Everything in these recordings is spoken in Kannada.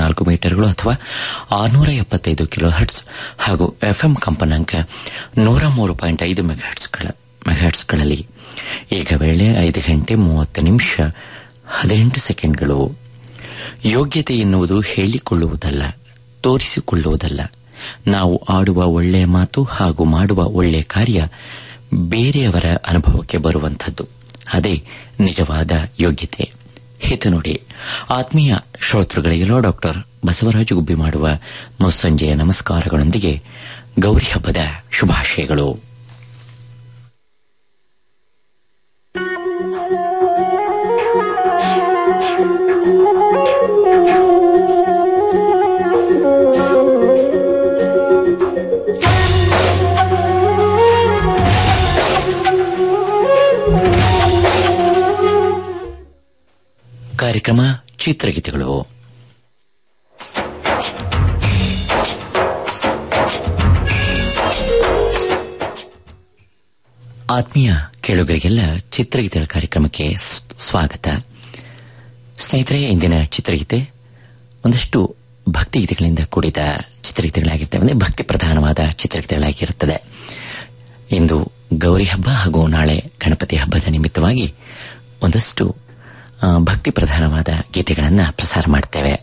ನಾಲ್ಕು ಮೀಟರ್ಗಳು ಅಥವಾ ಆರುನೂರ ಎಪ್ಪತ್ತೈದು ಕಿಲೋ ಹರ್ಟ್ಸ್ ಹಾಗೂ ಎಫ್ಎಂ ಕಂಪನಾಂಕ ನೂರ ಮೂರು ಪಾಯಿಂಟ್ ಐದು ಮೆಗಾಹರ್ಟ್ಸ್ಗಳ ಮೆಗಾಹರ್ಟ್ಸ್ಗಳಲ್ಲಿ ಈಗ ವೇಳೆ ಐದು ಗಂಟೆ ಮೂವತ್ತು ನಿಮಿಷ ಹದಿನೆಂಟು ಸೆಕೆಂಡ್ಗಳು ಯೋಗ್ಯತೆ ಎನ್ನುವುದು ಹೇಳಿಕೊಳ್ಳುವುದಲ್ಲ ತೋರಿಸಿಕೊಳ್ಳುವುದಲ್ಲ ನಾವು ಆಡುವ ಒಳ್ಳೆಯ ಮಾತು ಹಾಗೂ ಮಾಡುವ ಒಳ್ಳೆಯ ಕಾರ್ಯ ಬೇರೆಯವರ ಅನುಭವಕ್ಕೆ ಬರುವಂಥದ್ದು ಅದೇ ನಿಜವಾದ ಯೋಗ್ಯತೆ ಹಿತನುಡಿ ಆತ್ಮೀಯ ಶ್ರೋತೃಗಳಿಗೆಲ್ಲೋ ಡಾಕ್ಟರ್ ಬಸವರಾಜ ಗುಬ್ಬಿ ಮಾಡುವ ಮುಸ್ಸಂಜೆಯ ನಮಸ್ಕಾರಗಳೊಂದಿಗೆ ಗೌರಿ ಹಬ್ಬದ ಶುಭಾಶಯಗಳು ಕಾರ್ಯಕ್ರಮ ಚಿತ್ರಗೀತೆಗಳು ಆತ್ಮೀಯ ಕೇಳುಗರಿಗೆಲ್ಲ ಚಿತ್ರಗೀತೆಗಳ ಕಾರ್ಯಕ್ರಮಕ್ಕೆ ಸ್- ಸ್ವಾಗತ ಸ್ನೇಹಿತರೆ ಇಂದಿನ ಚಿತ್ರಗೀತೆ ಒಂದಷ್ಟು ಭಕ್ತಿಗೀತೆಗಳಿಂದ ಕೂಡಿದ ಚಿತ್ರಗೀತೆಗಳಾಗಿರ್ತವೆ ಅಂದರೆ ಭಕ್ತಿ ಪ್ರಧಾನವಾದ ಚಿತ್ರಗೀತೆಗಳಾಗಿರುತ್ತದೆ ಇಂದು ಗೌರಿ ಹಬ್ಬ ಹಾಗೂ ನಾಳೆ ಗಣಪತಿ ಹಬ್ಬದ ನಿಮಿತ್ತವಾಗಿ ಒಂದಷ್ಟು ಆ, ಭಕ್ತಿ ಪ್ರಧಾನವಾದ ಗೀತೆಗಳನ್ನು ಪ್ರಸಾರ ಮಾಡ್ತೇವೆ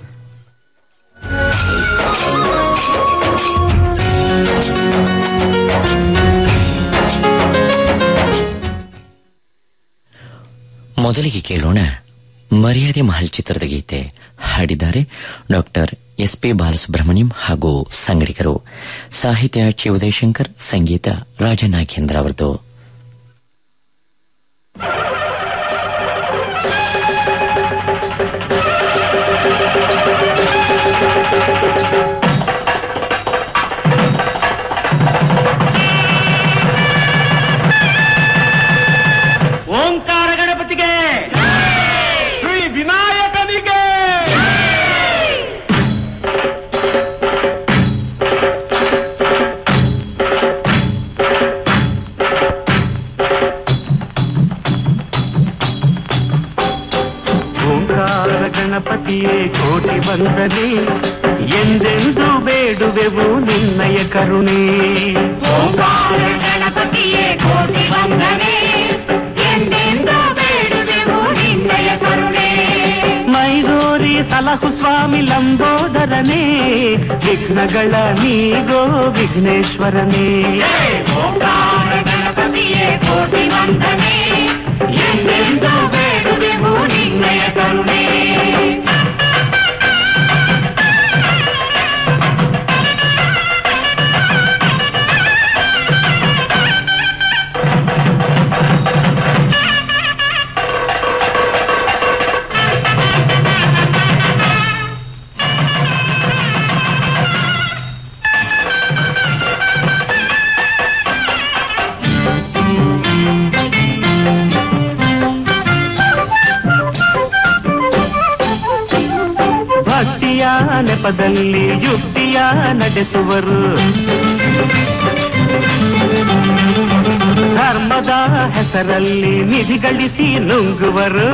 ಮೊದಲಿಗೆ ಕೇಳೋಣ ಮರ್ಯಾದೆ ಮಹಲ್ ಚಿತ್ರದ ಗೀತೆ ಹಾಡಿದ್ದಾರೆ ಡಾಕ್ಟರ್ ಎಸ್ ಪಿ ಬಾಲಸುಬ್ರಹ್ಮಣ್ಯಂ ಹಾಗೂ ಸಂಗಡಿಗರು ಸಾಹಿತ್ಯ ಚಿ ಉದಯಶಂಕರ್ ಸಂಗೀತ ರಾಜನಾಗೇಂದ್ರ ಅವರದು ಓಂಕಾರ ಗಣಪತಿಗೆ ಶ್ರೀ ವಿನಾಯಕನಿಗೆ ಓಂಕಾರ ಗಣಪತಿಯೇ ಕೋಟಿ ವಂದನೆ ಎಂದೆಂದು ಬೇಡುವೆವು ನಿನ್ನಯ ಕರುಣೆ ಓಂಕಾರ ಗಣಪತಿಯೇ ಕೋಟಿ ವಂದನೆ ಎಂದೆಂದು ಬೇಡುವೆವು ನಿನ್ನಯ ಕರುಣೆ ಮೈದೋರಿ ಸಲಹು ಸ್ವಾಮಿ ಲಂಬೋದರನೇ ವಿಘ್ನಗಳ ನೀಗೋ ವಿಘ್ನೇಶ್ವರನೇ ಓಂಕಾರ ಗಣಪತಿಯೇ ಕೋಟಿ ವಂದನೆ ಎಂದೆಂದು ಬೇಡುವೆವು ನಿನ್ನಯ ಕರುಣೆ ಭಕ್ತಿಯ ನೆಪದಲ್ಲಿ ಯುಕ್ತಿಯ ನಡೆಸುವರು ಧರ್ಮದ ಹೆಸರಲ್ಲಿ ನಿಧಿ ಗಳಿಸಿ ನುಂಗುವರು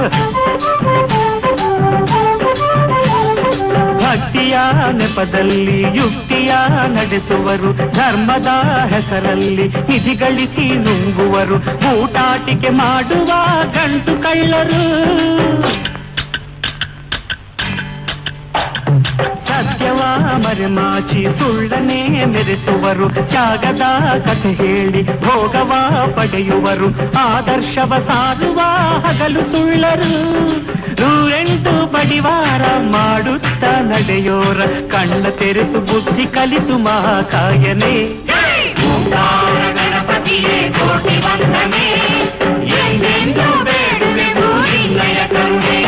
ಭಕ್ತಿಯ ನೆಪದಲ್ಲಿ ಯುಕ್ತಿಯ ನಡೆಸುವರು ಧರ್ಮದ ಹೆಸರಲ್ಲಿ ನಿಧಿ ಗಳಿಸಿ ನುಂಗುವರು ಊಟಾಟಿಕೆ ಮಾಡುವ ಗಂಟು ಕಳ್ಳರು ಸತ್ಯವ ಮರೆಮಾಚಿ ಸುಳ್ಳನೆ ಮೆರೆಸುವರು ತ್ಯಾಗದ ಕಥೆ ಹೇಳಿ ಭೋಗವ ಪಡೆಯುವರು ಆದರ್ಶವ ಸಾರುವ ಹಗಲು ಸುಳ್ಳರು ನೂರೆಂಟು ಬಡಿವಾರ ಮಾಡುತ್ತ ನಡೆಯೋರ ಕಣ್ಣ ತೆರೆಸು ಬುದ್ಧಿ ಕಲಿಸು ಮಹಾಕಾಯನೇ ಓಂಕಾರ ಗಣಪತಿಯೇ ಕೋಟಿ ವಂದನೆ ಎಂದೆಂದು ಬೇಡುವೆವು ನಿನ್ನಯ ಕರುಣೆ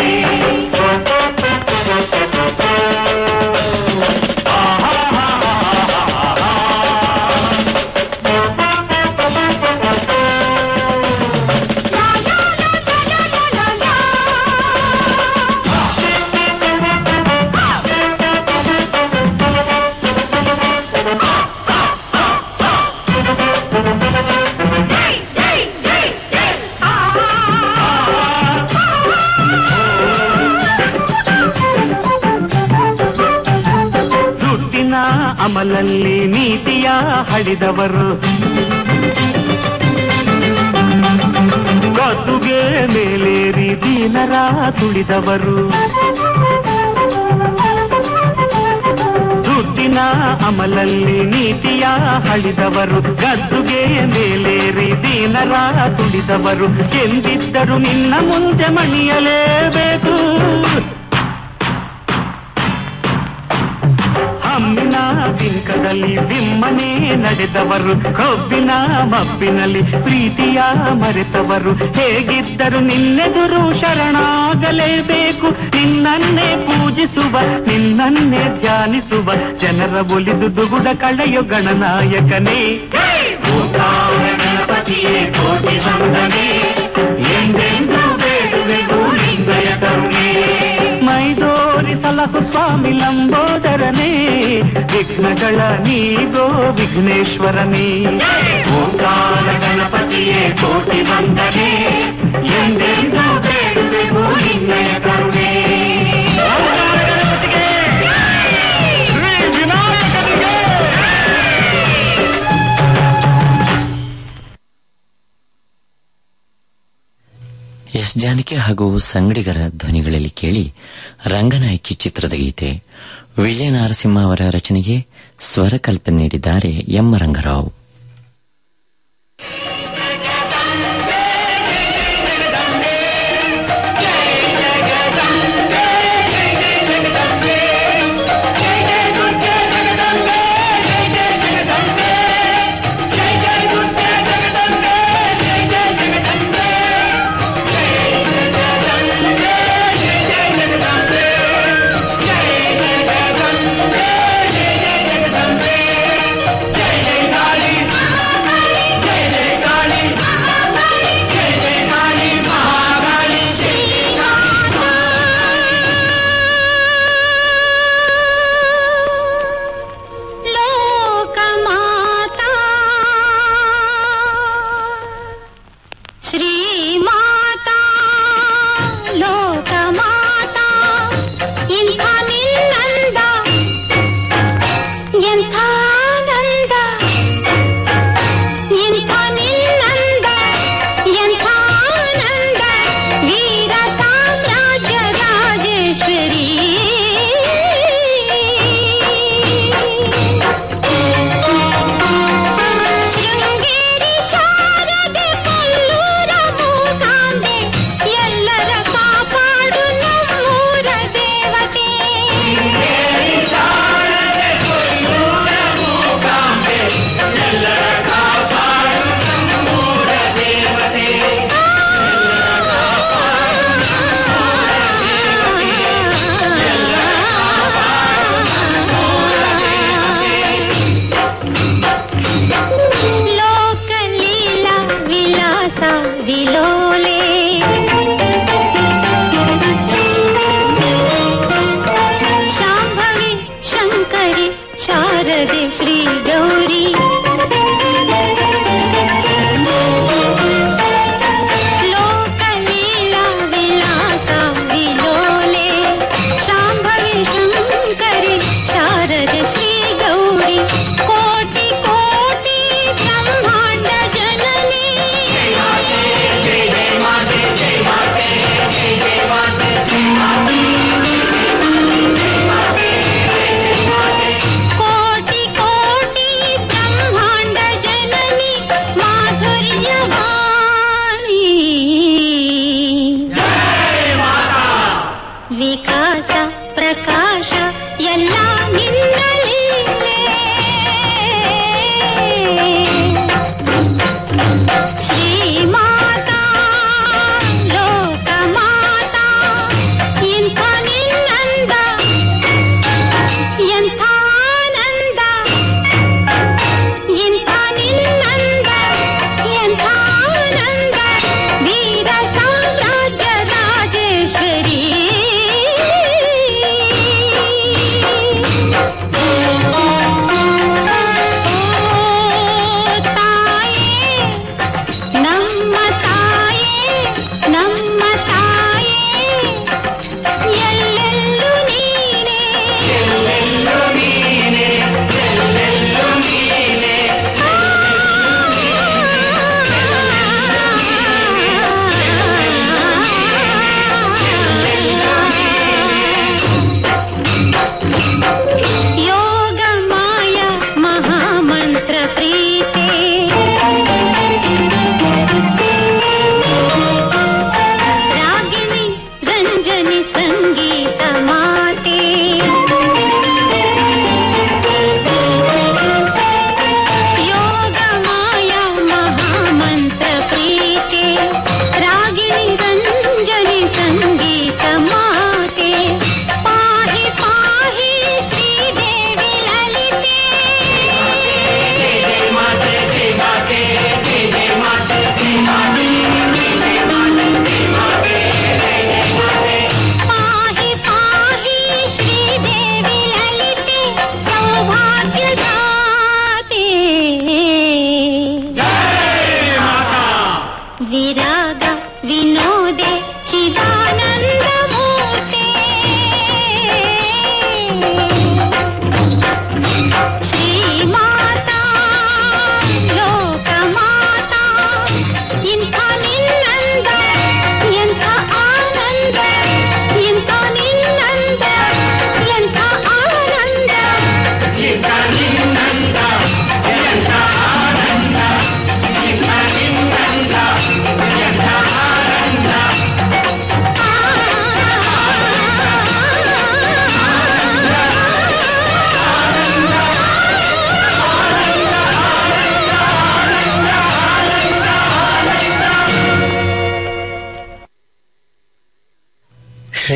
ಅಮಲಲ್ಲಿ ನೀತಿಯ ಹಡಿದವರು ಗದ್ದುಗೆ ಮೇಲೇರಿ ದೀನರ ತುಳಿದವರು ದುಡ್ಡಿನ ಅಮಲಲ್ಲಿ ನೀತಿಯ ಹಳಿದವರು ಗದ್ದುಗೆ ಮೇಲೇರಿ ದೀನರ ತುಳಿದವರು ಎಂದಿದ್ದರು ನಿನ್ನ ಮುಂದೆ ಮಣಿಯಲೇಬೇಕು ಹಮ್ಮಿನ ಬಿಂಕದಲ್ಲಿ ಬಿಮ್ಮನೆ ನಡೆದವರು ಕೊಬ್ಬಿನ ಮಬ್ಬಿನಲ್ಲಿ ಪ್ರೀತಿಯ ಮರೆತವರು ಹೇಗಿದ್ದರು ನಿನ್ನೆದುರು ಶರಣಾಗಲೇಬೇಕು ನಿನ್ನನ್ನೇ ಪೂಜಿಸುವ ನಿನ್ನನ್ನೇ ಧ್ಯಾನಿಸುವ ಜನರ ಒಲಿದು ದುಗುಡ ಕಳೆಯೋ ಗಣನಾಯಕನೇ ಓಂಕಾರ ಗಣಪತಿಯೇ ಕೋಟಿ ವಂದನೆ ಎಂದೆಂದೂ ಬೇಡುವೆವು ನಿನ್ನಯ ಕರುಣೆ ಮೈದೋರಿ ಸಲಹು ಸ್ವಾಮಿ ಲಂಬೋದರನೇ ವಿಘ್ನಗಳ ನೀಗೋ ವಿಘ್ನೇಶ್ವರನೇ ಓಂಕಾರ ಗಣಪತಿಯೇ ಕೋಟಿ ವಂದನೆ ಎಂದೆಂದೂ ಬೇಡುವೆವು ನಿನ್ನಯ ಕರುಣೆ ಎಸ್ ಜಾನಕಿ ಹಾಗೂ ಸಂಗಡಿಗರ ಧ್ವನಿಗಳಲ್ಲಿ ಕೇಳಿ ರಂಗನಾಯಕಿ ಚಿತ್ರದ ಗೀತೆ ವಿಜಯ ನರಸಿಂಹ ಅವರ ರಚನೆಗೆ ಸ್ವರ ಕಲ್ಪನೆ ನೀಡಿದ್ದಾರೆ ಎಂ ರಂಗರಾವ್ लोकमाता ಶ್ರೀಮಾತಾ ಲೋಕಮಾತಾ ಇಂಥ ನಿನ್ನಂದ ಎಂಥ ಆನಂದ ಇಂಥ ನಿನ್ನಂದ ಎಂಥ ಆನಂದ ವೀರ ಸಾಮ್ರಾಜ್ಯ ರಾಜೇಶ್ವರಿ ಶೃಂಗೇರಿ ಶಾರದೆ ಕಲ್ಲೂರ ಮೂಕಾಂಬೆ ಎಲ್ಲರ ಕಾಪಾಡು ನಮ್ಮೂರ ದೇವತೆ ಲೋಕಲೀಲಾ ವಿಲಾಸ ವಿಲೋಲೆ ಶಾಂಭವಿ ಶಂಕರಿ ಶಾರದೆ ಶ್ರೀ ಗೌರಿ ಲೋಕಲೀಲಾ ವಿಲಾಸ ವಿಲೋಲೆ ಶಾಂಭವಿ ಶಂಕರಿ ಶಾರದೆ ಶ್ರೀ ಗೌರಿ ಕೋಟಿ ಕೋಟಿ ಬ್ರಹ್ಮಾಂಡ ಜನನಿ ಕೋಟಿ ಕೋಟಿ ಬ್ರಹ್ಮಾಂಡ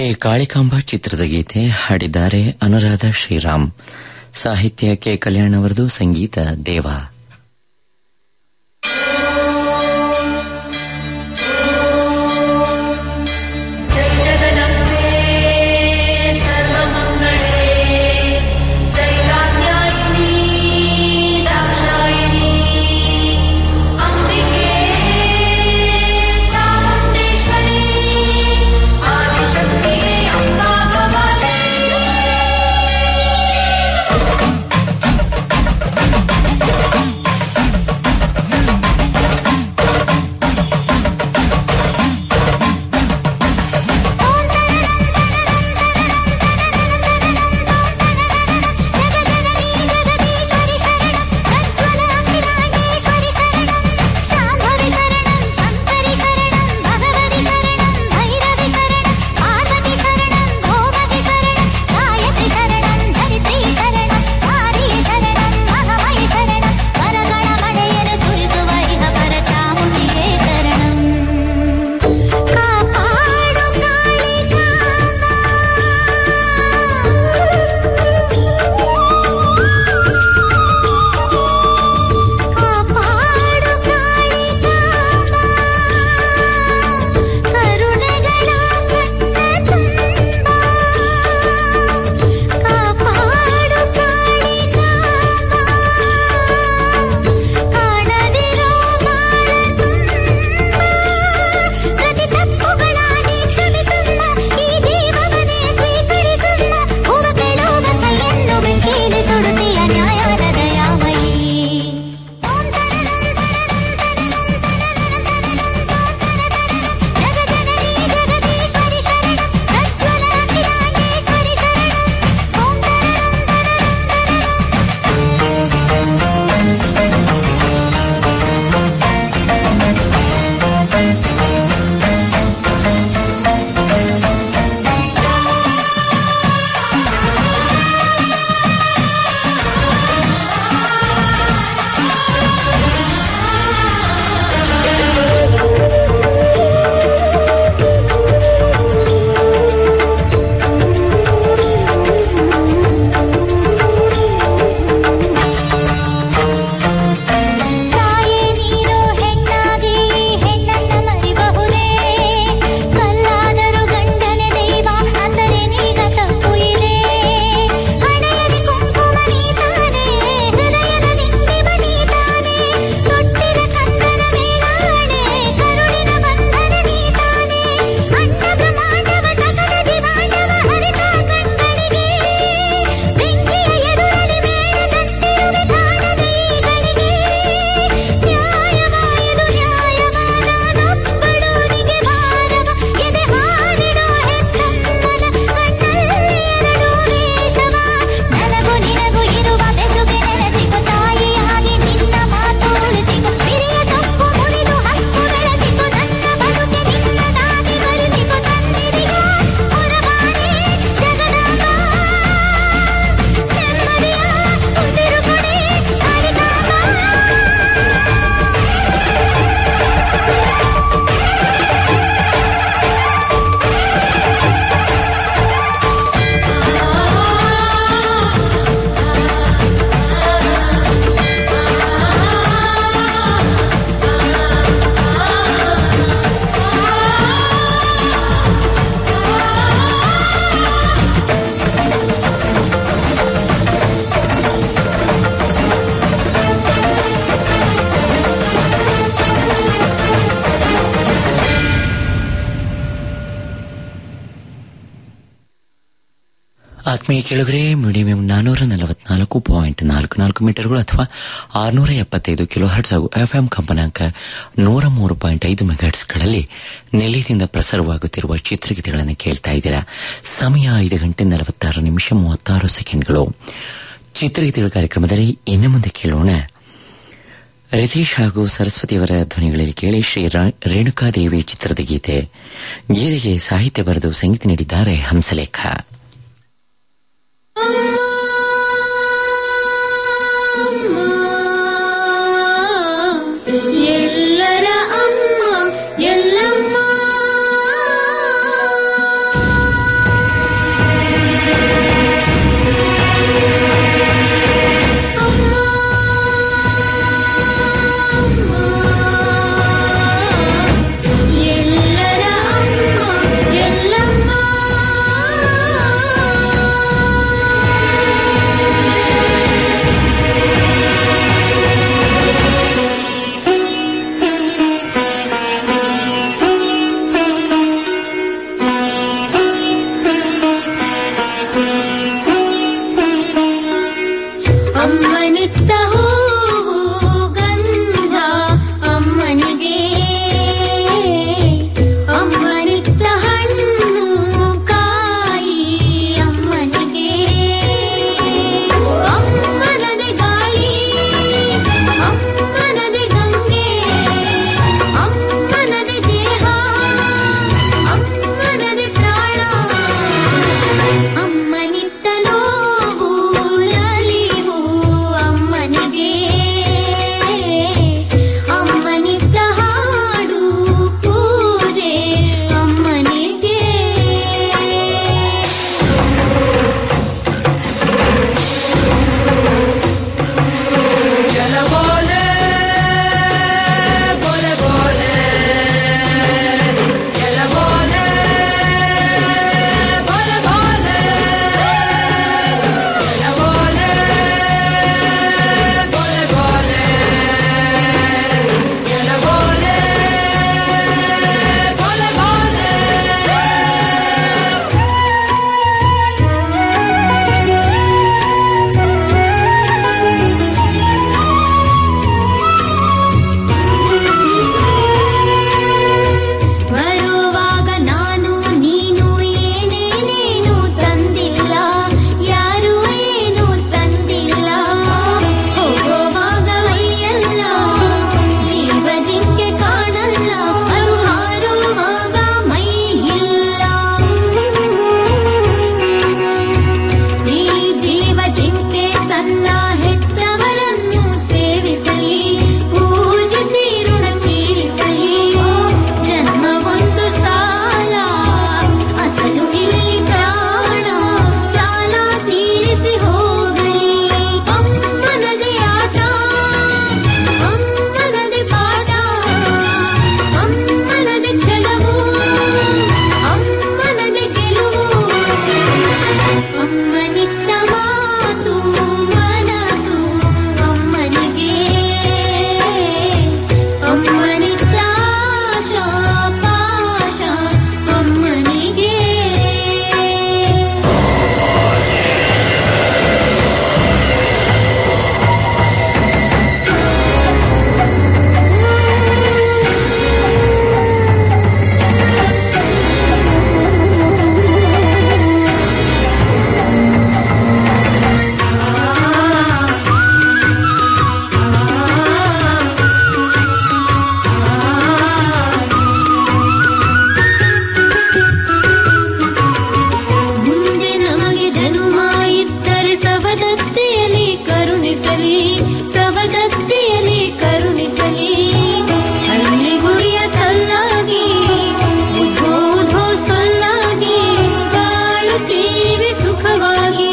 ಕಾಳಿಕಾಂಬ ಚಿತ್ರದ ಗೀತೆ ಹಾಡಿದ್ದಾರೆ ಅನುರಾಧ ಶ್ರೀರಾಮ್ ಸಾಹಿತ್ಯ ಕೆ ಕಲ್ಯಾಣ್ ಅವರದು ಸಂಗೀತ ದೇವ जय जगदम्बे सर्वमङ्गले जय कात्यायिनी दाक्षायिणी अम्बिके चामुण्डेश्वरी आदिशक्ति अम्बा भवानी शाम्भवि शरणं शङ्करि शरणं भगवति शरणं भैरवि शरणं पार्वति शरणं गोमति शरणं गायत्रि शरणं धरित्री शरणं काली शरणं महमयि शरणं वरगणमणयनु सुरिसुव इह परचामुण्डिये शरणम् कापाडु ಕಾಪಾಡು ಕಾಳಿಕಾಂಬ ಕರುಣೆಗಳ ಕಣ್ಣ ತುಂಬ ಕಾಪಾಡು ಕಾಳಿಕಾಂಬ ಕಾಣದಿರೋ ಬಾಳ ತುಂಬ ಪ್ರತಿ ತಪ್ಪುಗಳ ನೀ ಕ್ಷಮಿಸಮ್ಮ ಈ ಜೀವವನ್ನೇ ಸ್ವೀಕರಿಸಮ್ಮ ಹೂವ ಕೆಳೋಗ ಕೈಯನ್ನು ಬೆಂಕಿಲಿ ಸುಡುತ್ತೀಯ ನ್ಯಾಯದ ದಯಾಮಯಿ ಓಂ ಜಗಜನನಿ ಜಗದೀಶ್ವರಿ ಶರಣಂ ಪ್ರಜ್ವಲ ಅಖಿಲಾಂಡೇಶ್ವರಿ ಶರಣಂ ಓಂ ತಾಯೇ ನೀನು ಹೆಣ್ಣಾಗಿ ಹೆಣ್ಣನ್ನ ಮರಿಬಹುದೇ ಕಲ್ಲಾದರೂ ಗಂಡನೆ ದೈವ ಅಂದರೆ ನೀಗ ತಪ್ಪು ಇದೆ ಹಣೆಯಲ್ಲಿ ಕುಂಕುಮ ನೀತಾನೆ ಹೃದಯದ ದಿಂಡಿಮ ನೀತಾನೆ ತೊಟ್ಟಿಲ ಕಂದನ ಮೇಲಾಣೆ ಕರುಳಿನ ಬಂಧನ ನೀತಾನೆ ಅಂಡ ಬ್ರಹ್ಮಾಂಡವ ಸಕಲ ದಿವಾಂಡವ ಹರಿತ ಕಣ್ಗಳಿಗೆ ಬೆಂಕಿಯ ಎದುರಲಿ ಮೇಣದಂತಿರುವೆ ಕಾಣದೆ ಈಗಳಿಗೆ ನ್ಯಾಯವಾಯದು ನ್ಯಾಯವ ನಾನೊಬ್ಬಳೋನಿಗೆ ಭಾರವ ಎದೆ ಹಾರಿಡೋ ಹೆತ್ತಮ್ಮನ ಕಣ್ಣಲ್ಲಿ ಎರಡು ವೇಷವ ನನಗೂ ನಿನಗೂ ಇರುವ ಬೆಸುಗೆ ನೆಲೆಸಿಕೊ ತಾಯಿಯಾಗಿ ನಿನ್ನ ಮಾತು ಉಳಿಸಿಕೊ ಹಿರಿಯ ತಪ್ಪು ಮುರಿದು ಹಕ್ಕು ಬೆಳೆಸಿಕೊ ನನ್ನ ಬದುಕೆ ನಿನ್ನದಾಗಿ ಬರಿಸಿಕೊ ತನ್ನಿರಿಗ ಹೊರಬಾನೆ ಜಗದಾಂಬ ನೆಮ್ಮದಿಯ ಉಸಿರು ಕೊಡೆ ಕಾಳಿಕಾಂಬ ಆತ್ಮೀಯ ಕೆಳಗರೆ ಮೀಡಿಯಂ ನಾನೂರ ನಲವತ್ನಾಲ್ಕು ಪಾಯಿಂಟ್ ನಾಲ್ಕು ನಾಲ್ಕು ಮೀಟರ್ಗಳು ಅಥವಾ ಆರುನೂರ ಎಪ್ಪತ್ತೈದು ಕಿಲೋ ಹರ್ಟ್ಸ್ ಹಾಗೂ ಎಫ್ಎಂ ಕಂಪನಾಂಕ ನೂರ ಮೂರು ಪಾಯಿಂಟ್ ಐದು ಮೆಗಾಟ್ಸ್ಗಳಲ್ಲಿ ನೆಲೆಯಿಂದ ಪ್ರಸಾರವಾಗುತ್ತಿರುವ ಚಿತ್ರಗೀತೆಗಳನ್ನು ಕೇಳ್ತಾ ಇದ್ದೀರಾ ಸಮಯ ಐದು ಗಂಟೆ ನಲವತ್ತಾರು ನಿಮಿಷ ಮೂವತ್ತಾರು ಸೆಕೆಂಡ್ಗಳು ಚಿತ್ರಗೀತೆಗಳ ಕಾರ್ಯಕ್ರಮದಲ್ಲಿ ಇನ್ನು ಮುಂದೆ ಕೇಳೋಣ ರಿತೀಶ್ ಹಾಗೂ ಸರಸ್ವತಿಯವರ ಧ್ವನಿಗಳಲ್ಲಿ ಕೇಳಿ ಶ್ರೀ ರಾ- ರೇಣುಕಾದೇವಿ ಚಿತ್ರದ ಗೀತೆ ಗೀತೆಗೆ ಸಾಹಿತ್ಯ ಬರೆದು ಸಂಗೀತ ನೀಡಿದ್ದಾರೆ ಹಂಸಲೇಖ ಎಲ್ಲರ ಅಮ್ಮ ಎಲ್ಲಮ್ಮ ಅಮ್ಮನಿತ್ತ ಹೂವು ಗಂಧ ಅಮ್ಮನಿಗೆ ಅಮ್ಮನಿತ್ತ ಹಣ್ಣು ಕಾಯಿ ಅಮ್ಮನಿಗೆ ಅಮ್ಮನದೆ ಗಾಳಿ ಅಮ್ಮನದೆ ಗಂಗೆ ಅಮ್ಮನದೆ ದೇಹ ಅಮ್ಮನದೆ ಪ್ರಾಣ ಅಮ್ಮನಿತ್ತ ನೋವು ನಲಿವು ಅಮ್ಮನಿಗೆ ಅಮ್ಮನಿತ್ತ ಹಾಡು ಪೂಜೆ ಅಮ್ಮನಿಗೆ ಬರುವಾಗ ನಾನು ನೀನು ಏನೇನೇನು ತಂದಿಲ್ಲ ಯಾರು ಏನು ತಂದಿಲ್ಲ ಹೋಗುವಾಗ ಮೈಯಲ್ಲ ಜೀವ ಜಿಂಕೆ ಕಾಣಲ್ಲ ಅದು ಹಾರುವಾಗ ಮೈ ಇಲ್ಲ ಈ ಜೀವ ಜಿಂಕೆ ಸಣ್ಣ ಹೆತ್ತವರನ್ನು ಸೇವಿಸಲಿ ಪೂಜಿಸಿ ಋಣ ತೀರಿಸಲಿ ಜನ್ಮ ಒಂದು ಸಾಲ ಅಸಲು ಇಲ್ಲಿ ಪ್ರಾಣ ಸಾಲ ತೀರಿಸಿ ಹೋಗಲಿ ಅಮ್ಮನದೇ ಆಟ ಅಮ್ಮನದೇ ಪಾಠ ಅಮ್ಮನದೇ ಛಲವು ಅಮ್ಮನದೇ ಗೆಲುವು ಅಮ್ಮನಿತ್ತ ಮಾತು ಮನಸ್ಸು ಅಮ್ಮನಿಗೆ ಅಮ್ಮನಿತ್ತ ಆಶಾ ಪಾಶ ಅಮ್ಮನಿಗೆ ಮುಂದೆ ನಮಗೆ ಜನುಮ ಇದ್ದರೆ ಸವದತ್ತೆಯಲ್ಲಿ ಕರುಣಿಸಲಿ ಸವದತ್ತೆಯಲ್ಲಿ ಕರುಣಿಸಲಿ ಹಳ್ಳಿ ಗುಡಿಯ ಕಲ್ಲಾಗಿ ಉಧೋ ಉಧೋ ಸೊಲ್ಲಾಗಿ ಬಾಳುತ್ತೀವಿ ಸುಖವಾಗಿ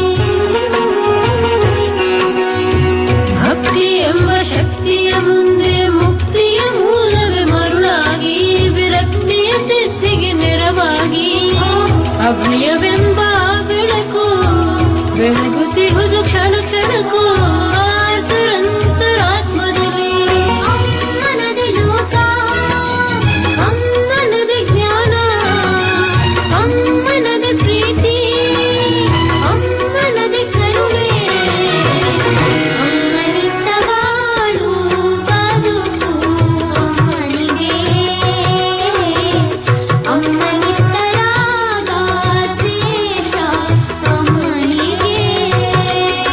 ಭಕ್ತಿ ಎಂಬ ಶಕ್ತಿಯ ಮುಂದೆ ಮುಕ್ತಿಯ ಮೂಲವೇ ಮರುಳಾಗಿ ವಿರಕ್ತಿಯ ಸಿದ್ಧಿಗೆ ನೆರವಾಗಿ ಅಭಯವೆಂಬ ಬೆಳಕು ಬೆಳಗುತ್ತಿಹುದು ಕ್ಷಣ ಕ್ಷಣಕ್ಕೂ ಆರ್ತರಂತರಾತ್ಮದಲ್ಲಿ ಅಮ್ಮನದೆ ಲೋಕ ಅಮ್ಮನದೆ ಜ್ಞಾನ ಅಮ್ಮನದೆ ಪ್ರೀತಿ ಅಮ್ಮನದೆ ಕರುಣೆ ಅಮ್ಮನಿಂದ ಬಾಳು ಬದುಕು ಅಮ್ಮನಿಗೆ ಅಮ್ಮನಿಂದ ರಾಗ ದ್ವೇಷ ಅಮ್ಮನಿಗೆ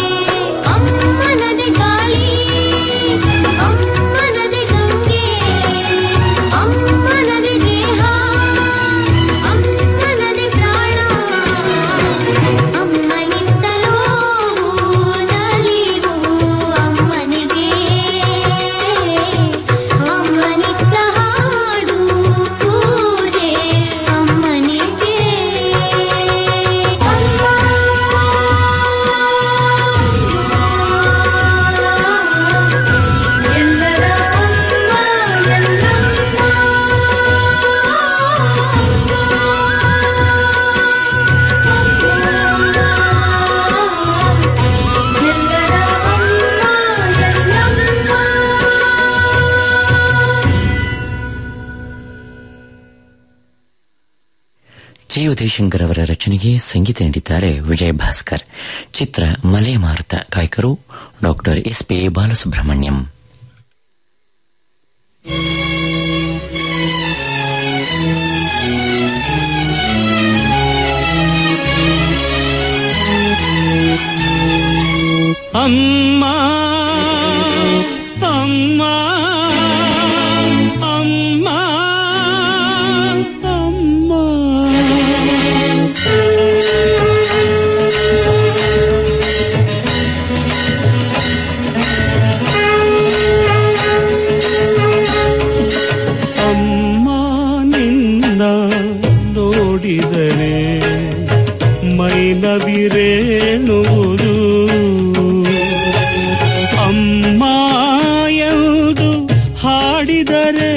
ಉದಯಶಂಕರ್ ಅವರ ರಚನೆಗೆ ಸಂಗೀತ ನೀಡಿದ್ದಾರೆ ವಿಜಯ್ ಭಾಸ್ಕರ್ ಚಿತ್ರ ಮಲೆ ಮಾರುತ ಗಾಯಕರು ಡಾಕ್ಟರ್ ಎಸ್ ಪಿ ಬಾಲಸುಬ್ರಹ್ಮಣ್ಯಂ ಅಮ್ಮ ಅಮ್ಮ ಅಮ್ಮ ಅಮ್ಮ ಅಮ್ಮ ನಿನ್ನ ನೋಡಿದರೆ ಮೈನವಿರೇಣುವುದು ಅಮ್ಮ ಎಂದು ಹಾಡಿದರೆ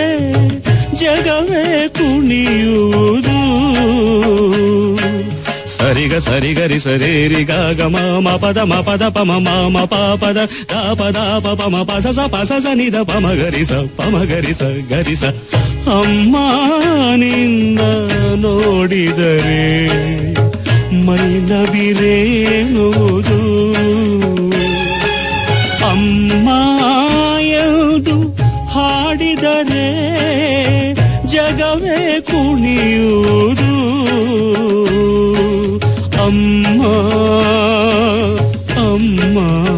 ಜಗವೇ ಕುಣಿಯುವುದು ಸರಿಗ ಸರಿಗರಿ ಸರೇರಿ ಗಾಗ ಮಾಮ ಪದ ಮ ಪದ ಪಮ ಮಾಮ ಪಾಪದ ದಾಪ ದಾಪ ಪಮ ಪಸ ಸ ಪಸ ಸ ನಿದ ಪಮ ಗರಿ ಸ ಪಮ ಗರಿ ಸ ಗರಿ ಸ ಅಮ್ಮ ನಿನ್ನ ನೋಡಿದರೆ ಮೈನವಿರೇನುವುದು ಅಮ್ಮ ಎಂದು ಹಾಡಿದರೆ ಜಗವೇ ಕುಣಿಯುವುದು ಅಮ್ಮ ಅಮ್ಮ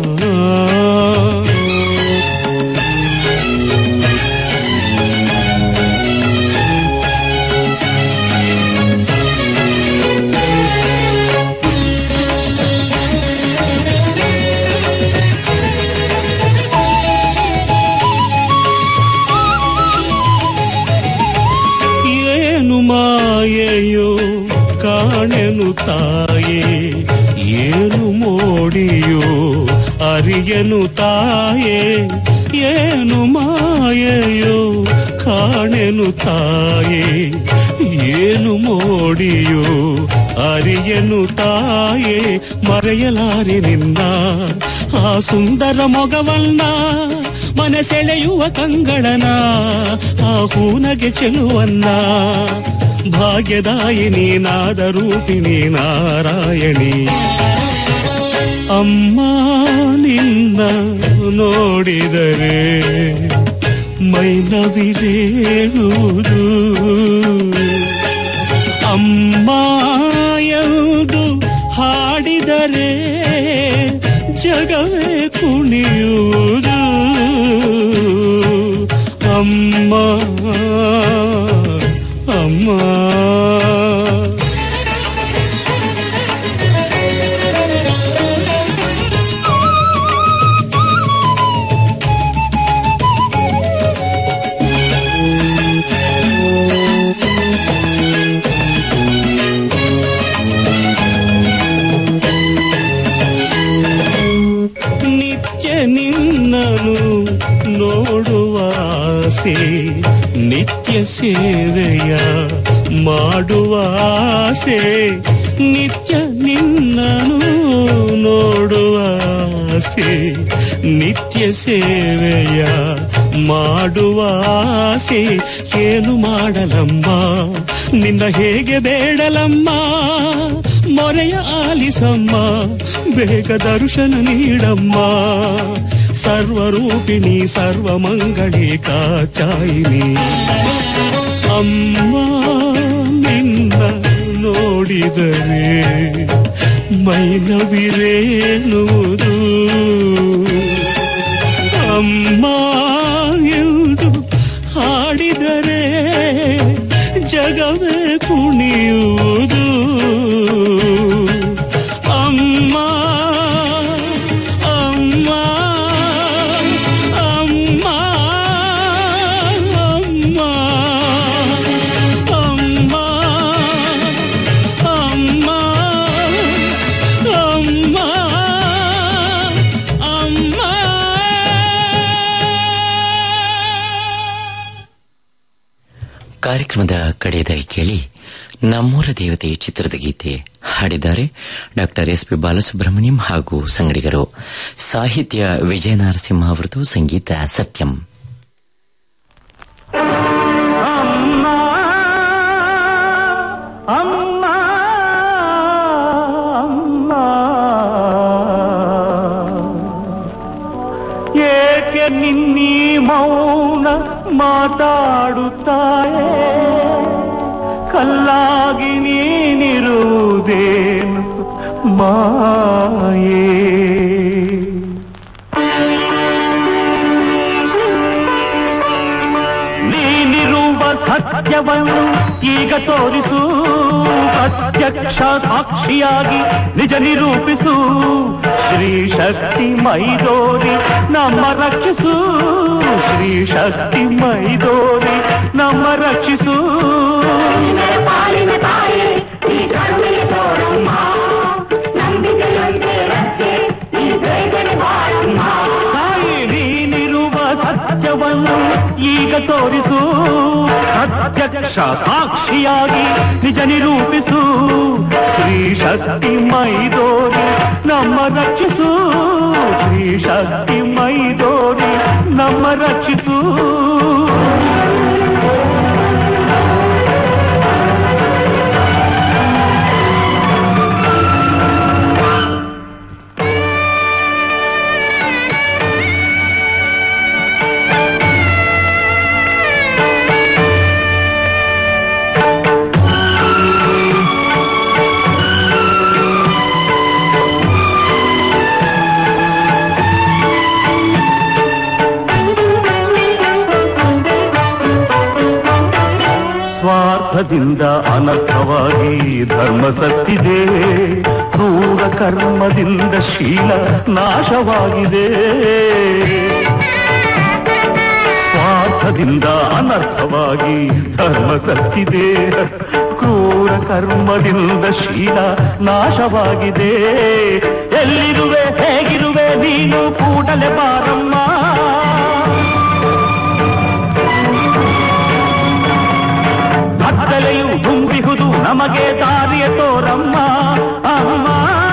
ಏನು ಮಾಯೆಯೋ ಕಾಣೆನು ತಾಯೇ ಏನು ಮೋಡಿಯೋ ಅರಿಯನು ತಾಯೇ ಏನು ಮಾಯೆಯೋ ಕಾಣೆನು ತಾಯೇ ಏನು ಮೋಡಿಯೋ ಅರಿಯನು ತಾಯೇ ಮರೆಯಲಾರೆ ನಿನ್ನ ಆ ಸುಂದರ ಮೊಗವನ್ನ ಮನಸೆಳೆಯುವ ಕಂಗಳನ ಆ ಹೂನಗೆ ಚೆಲುವನ್ನ ಭಾಗ್ಯದಾಯಿನಿ ನಾದ ರೂಪಿಣಿ ನಾರಾಯಣಿ ಅಮ್ಮ ನಿನ್ನ ನೋಡಿದರೆ ಮೈನವಿರೇನುವುದು ಅಮ್ಮ ಎಂದು ಹಾಡಿದರೆ ಜಗವೇ ಕುಣಿಯುವುದು ಅಮ್ಮ ಅಮ್ಮ ನಿತ್ಯ ನಿನ್ನನು ನೋಡುವ ಆಸೆ ನಿತ್ಯ ಸೇವೆಯ ಮಾಡುವ ಆಸೆ ನಿತ್ಯ ನಿನ್ನನು ನೋಡುವ ಆಸೆ ನಿತ್ಯ ಸೇವೆಯ ಮಾಡುವ ಆಸೆ ಏನು ಮಾಡಲಮ್ಮ ನಿನ್ನ ಹೇಗೆ ಬೇಡಲಮ್ಮ ಮೊರೆಯ ಆಲಿಸಮ್ಮ ಬೇಗ ದರ್ಶನ ನೀಡಮ್ಮ ಸರ್ವರೂಪಿಣಿ ಸರ್ವಮಂಗಳಿ ಕಾಚಾಯಿನಿ ಅಮ್ಮ ನಿನ್ನ ನೋಡಿದರೆ ಮೈನವಿರೇನುವುದು ಅಮ್ಮ ಎಂದು ಹಾಡಿದರೆ ಜಗವೇ ಕುಣಿಯುವುದು ಅಮ್ಮ ಅಮ್ಮ ಅಮ್ಮ ಅಮ್ಮ ಅಮ್ಮ ಅಮ್ಮ ಅಮ್ಮ ಅಮ್ಮ ಕಾರ್ಯಕ್ರಮದ ಕಡೆಯದಾಗಿ ಕೇಳಿ ನಮ್ಮೂರ ದೇವತೆ ಚಿತ್ರದ ಗೀತೆ ಹಾಡಿದ್ದಾರೆ ಡಾಕ್ಟರ್ ಎಸ್ ಪಿ ಬಾಲಸುಬ್ರಹ್ಮಣ್ಯಂ ಹಾಗೂ ಸಂಗಡಿಗರು ಸಾಹಿತ್ಯ ವಿಜಯ ನರಸಿಂಹ ಅವರದು ಸಂಗೀತ ಸತ್ಯಂ ಅಮ್ಮ ಅಮ್ಮ ಮಾತಾಡುತ್ತಾಯೇ ಕಲ್ಲಾಗಿ ನೀನಿರುವುದೇನು ಮಾಯೇ ನೀನಿರುವ ಸತ್ಯವನ್ನು ಈಗ ತೋರಿಸು ಪ್ರತ್ಯಕ್ಷ ಸಾಕ್ಷಿಯಾಗಿ ನಿಜ ನಿರೂಪಿಸು ಶ್ರೀ ಶಕ್ತಿ ಮೈದೋರಿ ನಮ್ಮ ರಕ್ಷಿಸು ಶ್ರೀ ಶಕ್ತಿ ಮೈದೋರಿ ನಮ್ಮ ರಕ್ಷಿಸು ತಾಯಿ ನೀನಿರುವ ಸತ್ಯವನ್ನು ಈಗ ತೋರಿಸು ಪ್ರತ್ಯಕ್ಷ ಸಾಕ್ಷಿಯಾಗಿ ನಿಜ ನಿರೂಪಿಸು ಶ್ರೀ ಶಕ್ತಿ ಮೈದೋರಿ ನಮ್ಮ ರಕ್ಷಿಸು ಶ್ರೀ ಶಕ್ತಿ ಮೈದೋರಿ ನಮ್ಮ ರಕ್ಷಿಸು ಸ್ವಾರ್ಥದಿಂದ ಅನರ್ಥವಾಗಿ ಧರ್ಮ ಸತ್ತಿದೆ ಕ್ರೂರ ಕರ್ಮದಿಂದ ಶೀಲ ನಾಶವಾಗಿದೆ ಸ್ವಾರ್ಥದಿಂದ ಅನರ್ಥವಾಗಿ ಧರ್ಮ ಸತ್ತಿದೆ ಕ್ರೂರ ಕರ್ಮದಿಂದ ಶೀಲ ನಾಶವಾಗಿದೆ ಎಲ್ಲಿರುವೆ ಹೇಗಿರುವೆ ನೀನು ಕೂಡಲೇ ಬಾರಮ್ಮ ಕತ್ತಲೆಯು ತುಂಬಿಹುದು ನಮಗೆ ದಾರಿಯ ತೋರಮ್ಮ ಅಮ್ಮ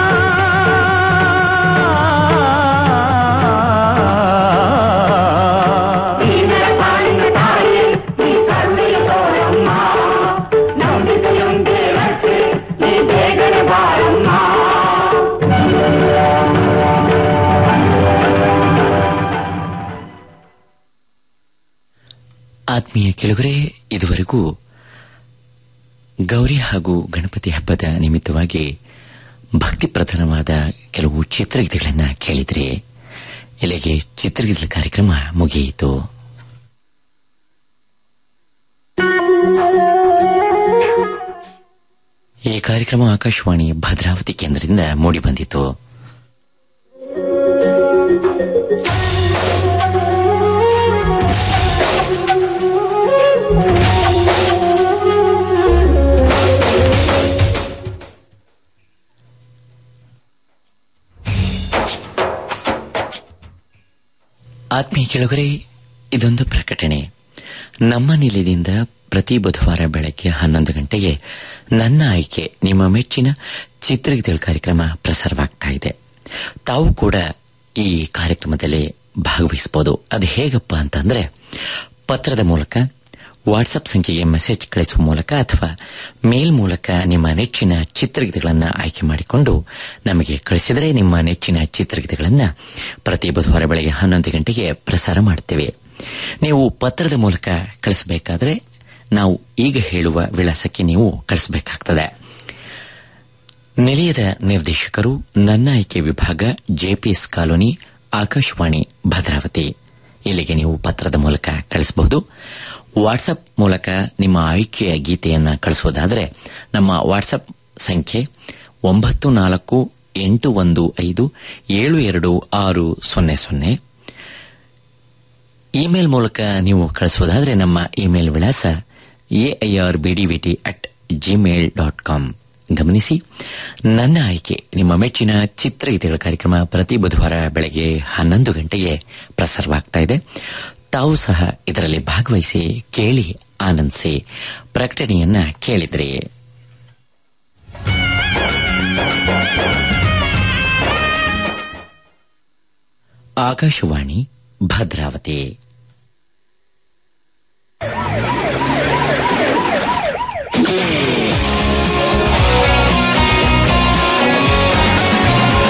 ಆತ್ಮೀಯ ಕೆಳಗರೆ ಇದುವರೆಗೂ ಗೌರಿ ಹಾಗೂ ಗಣಪತಿ ಹಬ್ಬದ ನಿಮಿತ್ತವಾಗಿ ಭಕ್ತಿ ಪ್ರಧಾನವಾದ ಕೆಲವು ಚಿತ್ರಗೀತೆಗಳನ್ನು ಕೇಳಿದ್ರಿ ಇಲ್ಲಿಗೆ ಚಿತ್ರಗೀತೆ ಕಾರ್ಯಕ್ರಮ ಮುಗಿಯಿತು ಈ ಕಾರ್ಯಕ್ರಮ ಆಕಾಶವಾಣಿ ಭದ್ರಾವತಿ ಕೇಂದ್ರದಿಂದ ಮೂಡಿಬಂದಿತು ಆತ್ಮೀಯ ಕೆಳಗರೆ ಇದೊಂದು ಪ್ರಕಟಣೆ ನಮ್ಮ ನಿಲಯದಿಂದ ಪ್ರತಿ ಬುಧವಾರ ಬೆಳಗ್ಗೆ ಹನ್ನೊಂದು ಗಂಟೆಗೆ ನನ್ನ ಆಯ್ಕೆ ನಿಮ್ಮ ಮೆಚ್ಚಿನ ಚಿತ್ರಗೀತೆಗಳ ಕಾರ್ಯಕ್ರಮ ಪ್ರಸಾರವಾಗ್ತಾ ಇದೆ ತಾವು ಕೂಡ ಈ ಕಾರ್ಯಕ್ರಮದಲ್ಲಿ ಭಾಗವಹಿಸಬಹುದು ಅದು ಹೇಗಪ್ಪ ಅಂತಂದ್ರೆ ಪತ್ರದ ಮೂಲಕ ವಾಟ್ಸಪ್ ಸಂಖ್ಯೆಗೆ ಮೆಸೇಜ್ ಕಳಿಸುವ ಮೂಲಕ ಅಥವಾ ಮೇಲ್ ಮೂಲಕ ನಿಮ್ಮ ನೆಚ್ಚಿನ ಚಿತ್ರಗೀತೆಗಳನ್ನು ಆಯ್ಕೆ ಮಾಡಿಕೊಂಡು ನಮಗೆ ಕಳಿಸಿದರೆ ನಿಮ್ಮ ನೆಚ್ಚಿನ ಚಿತ್ರಗೀತೆಗಳನ್ನು ಪ್ರತಿ ಬುಧವಾರ ಬೆಳಗ್ಗೆ ಹನ್ನೊಂದು ಗಂಟೆಗೆ ಪ್ರಸಾರ ಮಾಡ್ತೇವೆ ನೀವು ಪತ್ರದ ಮೂಲಕ ಕಳಿಸಬೇಕಾದ್ರೆ ನಾವು ಈಗ ಹೇಳುವ ವಿಳಾಸಕ್ಕೆ ನೀವು ಕಳಿಸಬೇಕಾಗ್ತದೆ ನಿಲಯದ ನಿರ್ದೇಶಕರು ನನ್ನ ಆಯ್ಕೆ ವಿಭಾಗ ಜೆಪಿಎಸ್ ಕಾಲೋನಿ ಆಕಾಶವಾಣಿ ಭದ್ರಾವತಿ ಇಲ್ಲಿಗೆ ನೀವು ಪತ್ರದ ಮೂಲಕ ಕಳಿಸಬಹುದು ವಾಟ್ಸಪ್ ಮೂಲಕ ನಿಮ್ಮ ಆಯ್ಕೆಯ ಗೀತೆಯನ್ನು ಕಳಿಸೋದಾದರೆ ನಮ್ಮ ವಾಟ್ಸಪ್ ಸಂಖ್ಯೆ ಒಂಬತ್ತು ನಾಲ್ಕು ಎಂಟು ಒಂದು ಐದು ಏಳು ಎರಡು ಆರು ಸೊನ್ನೆ ಸೊನ್ನೆ ಇಮೇಲ್ ಮೂಲಕ ನೀವು ಕಳಿಸೋದಾದರೆ ನಮ್ಮ ಇಮೇಲ್ ವಿಳಾಸ AIR BDVT at Gmail dot com ಗಮನಿಸಿ ನನ್ನ ಆಯ್ಕೆ ನಿಮ್ಮ ಮೆಚ್ಚಿನ ಚಿತ್ರಗೀತೆಗಳ ಕಾರ್ಯಕ್ರಮ ಪ್ರತಿ ಬುಧವಾರ ಬೆಳಗ್ಗೆ ಹನ್ನೊಂದು ಗಂಟೆಗೆ ಪ್ರಸಾರವಾಗ್ತಾ ಇದೆ ತಾವು ಸಹ ಇದರಲ್ಲಿ ಭಾಗವಹಿಸಿ ಕೇಳಿ ಆನಂದಿಸಿ ಪ್ರಕಟಣೆಯನ್ನ ಕೇಳಿದ್ರಿ ಆಕಾಶವಾಣಿ ಭದ್ರಾವತಿ